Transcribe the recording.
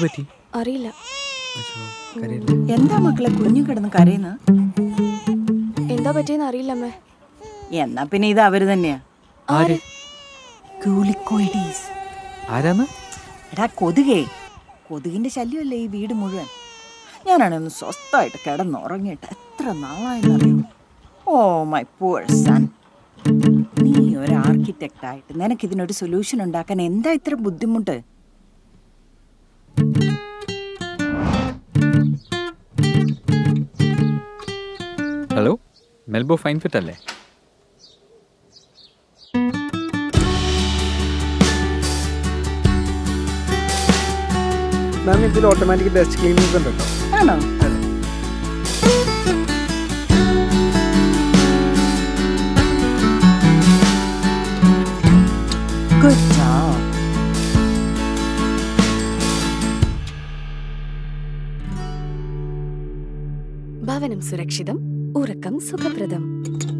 പറ്റി അറിയില്ല അച്ഛോ, കരയല്ലേ? എന്താ മക്കളെ കുഞ്ഞു കിടന്ന് കരയുന്ന എന്താ പറ്റിയെന്ന് അറിയില്ല അമ്മേ എന്നാ പിന്നെ ഇത് അവര് തന്നെയാ ആര് കൂലിക്കോയിഡീസ് ആരാന്ന് എടാ കൊതുകേ കൊതുകിന്റെ ശല്യമല്ലേ ഈ വീട് മുഴുവൻ ഞാനാണ് ഒന്ന് സ്വസ്ഥമായിട്ട് കിടന്നുറങ്ങിയിട്ട് എത്ര നാളായെന്നറിയോ ഓ മൈ പൂർ സൺ നീ ഒരു ആർക്കിടെക്റ്റ് ആയിട്ട് നിനക്ക് ഇതിനൊരു സൊല്യൂഷൻ ഉണ്ടാക്കാൻ എന്താ ഇത്ര ബുദ്ധിമുട്ട് ഹലോ മെൽബോ ഫൈൻ ഫിറ്റ് അല്ലേ മാം ഇതിൽ ഓട്ടോമാറ്റിക് ഡസ്റ്റ് ക്ലീനിങ് ഉണ്ട് കേട്ടോ ആണോ ഗുഡ് ജോബ് ഭവനം സുരക്ഷിതം ഉറക്കം സുഖപ്രദം